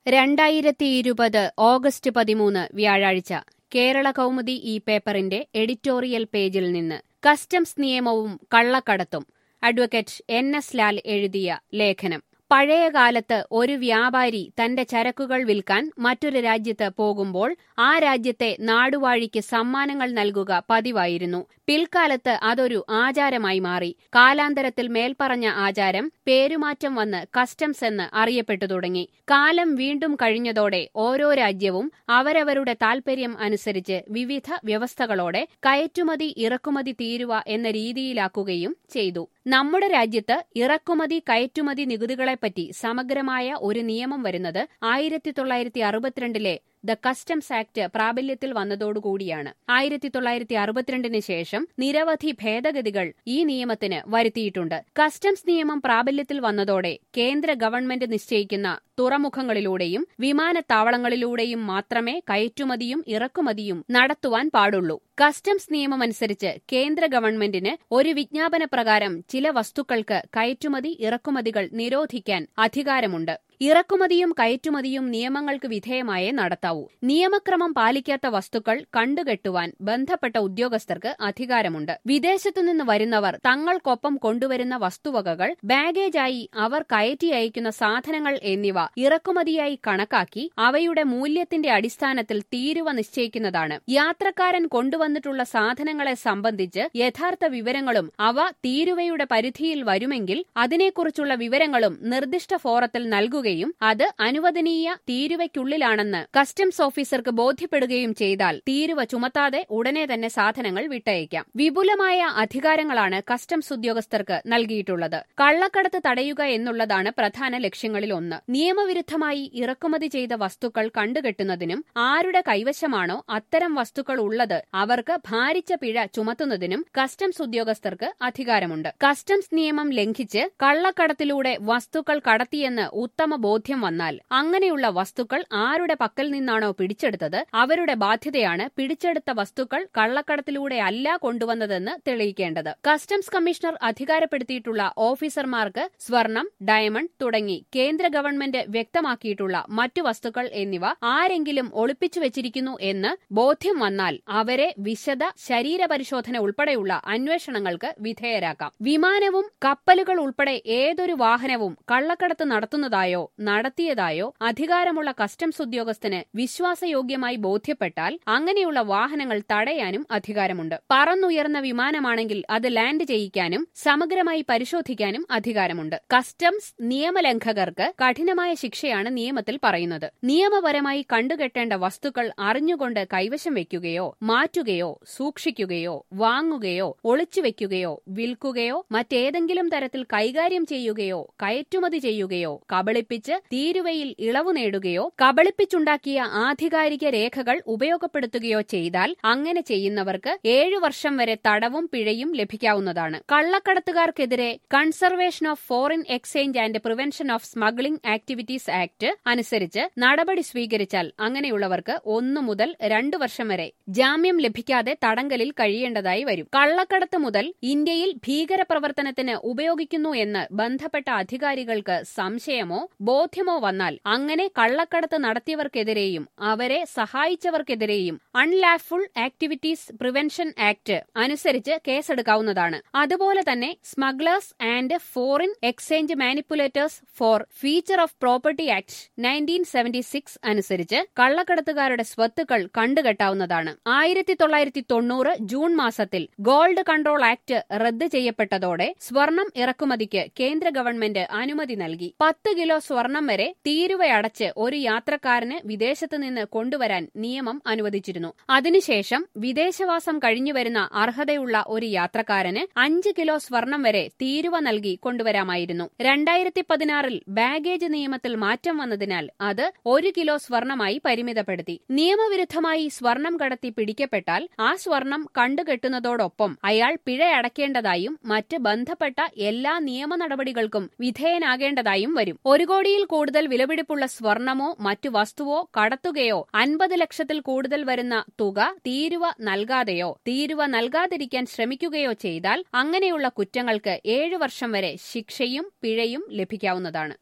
രണ്ടായിരത്തി ഇരുപത് ഓഗസ്റ്റ് പതിമൂന്ന് വ്യാഴാഴ്ച കേരള കൗമുദി ഈ പേപ്പറിന്റെ എഡിറ്റോറിയൽ പേജിൽ നിന്ന് കസ്റ്റംസ് നിയമവും കള്ളക്കടത്തും അഡ്വക്കേറ്റ് എൻ എസ് ലാൽ എഴുതിയ ലേഖനം പഴയ കാലത്ത് ഒരു വ്യാപാരി തന്റെ ചരക്കുകൾ വിൽക്കാൻ മറ്റൊരു രാജ്യത്ത് പോകുമ്പോൾ ആ രാജ്യത്തെ നാടുവാഴിക്ക് സമ്മാനങ്ങൾ നൽകുക പതിവായിരുന്നു പിൽക്കാലത്ത് അതൊരു ആചാരമായി മാറി കാലാന്തരത്തിൽ മേൽപ്പറഞ്ഞ ആചാരം പേരുമാറ്റം വന്ന് കസ്റ്റംസ് എന്ന് അറിയപ്പെട്ടു തുടങ്ങി കാലം വീണ്ടും കഴിഞ്ഞതോടെ ഓരോ രാജ്യവും അവരവരുടെ താൽപര്യം അനുസരിച്ച് വിവിധ വ്യവസ്ഥകളോടെ കയറ്റുമതി ഇറക്കുമതി തീരുവ എന്ന രീതിയിലാക്കുകയും ചെയ്തു നമ്മുടെ രാജ്യത്ത് ഇറക്കുമതി കയറ്റുമതി നികുതികളെപ്പറ്റി സമഗ്രമായ ഒരു നിയമം വരുന്നത് ആയിരത്തി തൊള്ളായിരത്തി അറുപത്തിരണ്ടിലെ ദ കസ്റ്റംസ് ആക്ട് പ്രാബല്യത്തിൽ വന്നതോടുകൂടിയാണ് ആയിരത്തി തൊള്ളായിരത്തി അറുപത്തിരണ്ടിന് ശേഷം നിരവധി ഭേദഗതികൾ ഈ നിയമത്തിന് വരുത്തിയിട്ടുണ്ട് കസ്റ്റംസ് നിയമം പ്രാബല്യത്തിൽ വന്നതോടെ കേന്ദ്ര ഗവൺമെന്റ് നിശ്ചയിക്കുന്ന തുറമുഖങ്ങളിലൂടെയും വിമാനത്താവളങ്ങളിലൂടെയും മാത്രമേ കയറ്റുമതിയും ഇറക്കുമതിയും നടത്തുവാൻ പാടുള്ളൂ കസ്റ്റംസ് നിയമമനുസരിച്ച് കേന്ദ്ര ഗവൺമെന്റിന് ഒരു വിജ്ഞാപന പ്രകാരം ചില വസ്തുക്കൾക്ക് കയറ്റുമതി ഇറക്കുമതികൾ നിരോധിക്കാൻ അധികാരമുണ്ട് ഇറക്കുമതിയും കയറ്റുമതിയും നിയമങ്ങൾക്ക് വിധേയമായേ നടത്താവൂ നിയമക്രമം പാലിക്കാത്ത വസ്തുക്കൾ കണ്ടുകെട്ടുവാൻ ബന്ധപ്പെട്ട ഉദ്യോഗസ്ഥർക്ക് അധികാരമുണ്ട് വിദേശത്തുനിന്ന് വരുന്നവർ തങ്ങൾക്കൊപ്പം കൊണ്ടുവരുന്ന വസ്തുവകകൾ ബാഗേജായി അവർ കയറ്റി അയക്കുന്ന സാധനങ്ങൾ എന്നിവ ഇറക്കുമതിയായി കണക്കാക്കി അവയുടെ മൂല്യത്തിന്റെ അടിസ്ഥാനത്തിൽ തീരുവ നിശ്ചയിക്കുന്നതാണ് യാത്രക്കാരൻ കൊണ്ടുവന്നിട്ടുള്ള സാധനങ്ങളെ സംബന്ധിച്ച് യഥാർത്ഥ വിവരങ്ങളും അവ തീരുവയുടെ പരിധിയിൽ വരുമെങ്കിൽ അതിനെക്കുറിച്ചുള്ള വിവരങ്ങളും നിർദ്ദിഷ്ട ഫോറത്തിൽ നൽകുകയും അത് അനുവദനീയ തീരുവയ്ക്കുള്ളിലാണെന്ന് കസ്റ്റംസ് ഓഫീസർക്ക് ബോധ്യപ്പെടുകയും ചെയ്താൽ തീരുവ ചുമത്താതെ ഉടനെ തന്നെ സാധനങ്ങൾ വിട്ടയക്കാം വിപുലമായ അധികാരങ്ങളാണ് കസ്റ്റംസ് ഉദ്യോഗസ്ഥർക്ക് നൽകിയിട്ടുള്ളത് കള്ളക്കടത്ത് തടയുക എന്നുള്ളതാണ് പ്രധാന ലക്ഷ്യങ്ങളിൽ ഒന്ന് നിയമവിരുദ്ധമായി ഇറക്കുമതി ചെയ്ത വസ്തുക്കൾ കണ്ടുകെട്ടുന്നതിനും ആരുടെ കൈവശമാണോ അത്തരം വസ്തുക്കൾ ഉള്ളത് അവർക്ക് ഭാരിച്ച പിഴ ചുമത്തുന്നതിനും കസ്റ്റംസ് ഉദ്യോഗസ്ഥർക്ക് അധികാരമുണ്ട് കസ്റ്റംസ് നിയമം ലംഘിച്ച് കള്ളക്കടത്തിലൂടെ വസ്തുക്കൾ കടത്തിയെന്ന് ഉത്തമ ബോധ്യം വന്നാൽ അങ്ങനെയുള്ള വസ്തുക്കൾ ആരുടെ പക്കൽ നിന്നാണോ പിടിച്ചെടുത്തത് അവരുടെ ബാധ്യതയാണ് പിടിച്ചെടുത്ത വസ്തുക്കൾ കള്ളക്കടത്തിലൂടെ അല്ല കൊണ്ടുവന്നതെന്ന് തെളിയിക്കേണ്ടത് കസ്റ്റംസ് കമ്മീഷണർ അധികാരപ്പെടുത്തിയിട്ടുള്ള ഓഫീസർമാർക്ക് സ്വർണം ഡയമണ്ട് തുടങ്ങി കേന്ദ്ര ഗവൺമെന്റ് വ്യക്തമാക്കിയിട്ടുള്ള മറ്റു വസ്തുക്കൾ എന്നിവ ആരെങ്കിലും ഒളിപ്പിച്ചു വെച്ചിരിക്കുന്നു എന്ന് ബോധ്യം വന്നാൽ അവരെ വിശദ ശരീരപരിശോധന ഉൾപ്പെടെയുള്ള അന്വേഷണങ്ങൾക്ക് വിധേയരാക്കാം വിമാനവും കപ്പലുകൾ ഉൾപ്പെടെ ഏതൊരു വാഹനവും കള്ളക്കടത്ത് നടത്തുന്നതായോ നടത്തിയതായോ അധികാരമുള്ള കസ്റ്റംസ് ഉദ്യോഗസ്ഥന് വിശ്വാസയോഗ്യമായി ബോധ്യപ്പെട്ടാൽ അങ്ങനെയുള്ള വാഹനങ്ങൾ തടയാനും അധികാരമുണ്ട് പറന്നുയർന്ന വിമാനമാണെങ്കിൽ അത് ലാൻഡ് ചെയ്യിക്കാനും സമഗ്രമായി പരിശോധിക്കാനും അധികാരമുണ്ട് കസ്റ്റംസ് നിയമലംഘകർക്ക് കഠിനമായ ശിക്ഷയാണ് നിയമത്തിൽ പറയുന്നത് നിയമപരമായി കണ്ടുകെട്ടേണ്ട വസ്തുക്കൾ അറിഞ്ഞുകൊണ്ട് കൈവശം വയ്ക്കുകയോ മാറ്റുകയോ സൂക്ഷിക്കുകയോ വാങ്ങുകയോ ഒളിച്ചുവെക്കുകയോ വിൽക്കുകയോ മറ്റേതെങ്കിലും തരത്തിൽ കൈകാര്യം ചെയ്യുകയോ കയറ്റുമതി ചെയ്യുകയോ കബളിപ്പിച്ച് തീരുവയിൽ ഇളവു നേടുകയോ കബളിപ്പിച്ചുണ്ടാക്കിയ ആധികാരിക രേഖകൾ ഉപയോഗപ്പെടുത്തുകയോ ചെയ്താൽ അങ്ങനെ ചെയ്യുന്നവർക്ക് ഏഴു വർഷം വരെ തടവും പിഴയും ലഭിക്കാവുന്നതാണ് കള്ളക്കടത്തുകാർക്കെതിരെ conservation of foreign exchange and prevention of smuggling activities act അനുസരിച്ച് നടപടി സ്വീകരിച്ചാൽ അങ്ങനെയുള്ളവർക്ക് ഒന്നു മുതൽ രണ്ടു വർഷം വരെ ജാമ്യം ലഭിക്കാതെ തടങ്കലിൽ കഴിയേണ്ടതായി വരും കള്ളക്കടത്ത് മുതൽ ഇന്ത്യയിൽ ഭീകരപ്രവർത്തനത്തിന് ഉപയോഗിക്കുന്നു എന്ന് ബന്ധപ്പെട്ട അധികാരികൾക്ക് സംശയമോ ബോധ്യമോ വന്നാൽ അങ്ങനെ കള്ളക്കടത്ത് നടത്തിയവർക്കെതിരെയും അവരെ സഹായിച്ചവർക്കെതിരെയും അൺലാഫുൾ ആക്ടിവിറ്റീസ് പ്രിവെൻഷൻ ആക്ട് അനുസരിച്ച് കേസെടുക്കാവുന്നതാണ് അതുപോലെ തന്നെ smugglers and foreign exchange manipulators forfeiture of property act nineteen seventy six അനുസരിച്ച് കള്ളക്കടത്തുകാരുടെ സ്വത്തുക്കൾ കണ്ടുകെട്ടാവുന്നതാണ് ആയിരത്തി തൊള്ളായിരത്തി തൊണ്ണൂറ് ജൂൺ മാസത്തിൽ ഗോൾഡ് കൺട്രോൾ ആക്ട് റദ്ദ് ചെയ്യപ്പെട്ടതോടെ സ്വർണം ഇറക്കുമതിക്ക് കേന്ദ്ര ഗവൺമെന്റ് അനുമതി നൽകി പത്ത് കിലോ സ്വർണം വരെ തീരുവയടച്ച് ഒരു യാത്രക്കാരന് വിദേശത്ത് നിന്ന് കൊണ്ടുവരാൻ നിയമം അനുവദിച്ചിരുന്നു അതിനുശേഷം വിദേശവാസം കഴിഞ്ഞുവരുന്ന അർഹതയുള്ള ഒരു യാത്രക്കാരന് അഞ്ച് കിലോ സ്വർണം വരെ തീരുവ നൽകി കൊണ്ടുവരാമായിരുന്നു രണ്ടായിരത്തി പതിനാറിൽ ബാഗേജ് നിയമത്തിൽ മാറ്റം വന്നതിനാൽ അത് ഒരു കിലോ സ്വർണമായി പരിമിതപ്പെടുത്തി നിയമവിരുദ്ധമായി സ്വർണം കടത്തി പിടിക്കപ്പെട്ടാൽ ആ സ്വർണം കണ്ടുകെട്ടുന്നതോടൊപ്പം അയാൾ പിഴയടക്കേണ്ടതായും മറ്റ് ബന്ധപ്പെട്ട എല്ലാ നിയമ നടപടികൾക്കും വിധേയനാകേണ്ടതായും വരും ഒരു കോടിയിൽ കൂടുതൽ വിലപിടിപ്പുള്ള സ്വർണമോ മറ്റു വസ്തുവോ കടത്തുകയോ അൻപത് ലക്ഷത്തിൽ കൂടുതൽ വരുന്ന തുക തീരുവ നൽകാതെയോ തീരുവ നൽകാതിരിക്കാൻ ശ്രമിക്കുകയോ ചെയ്താൽ അങ്ങനെയുള്ള കുറ്റങ്ങൾക്ക് ഏഴു വർഷം വരെ ശിക്ഷയും പിഴയും ലഭിക്കാവുന്നതാണ്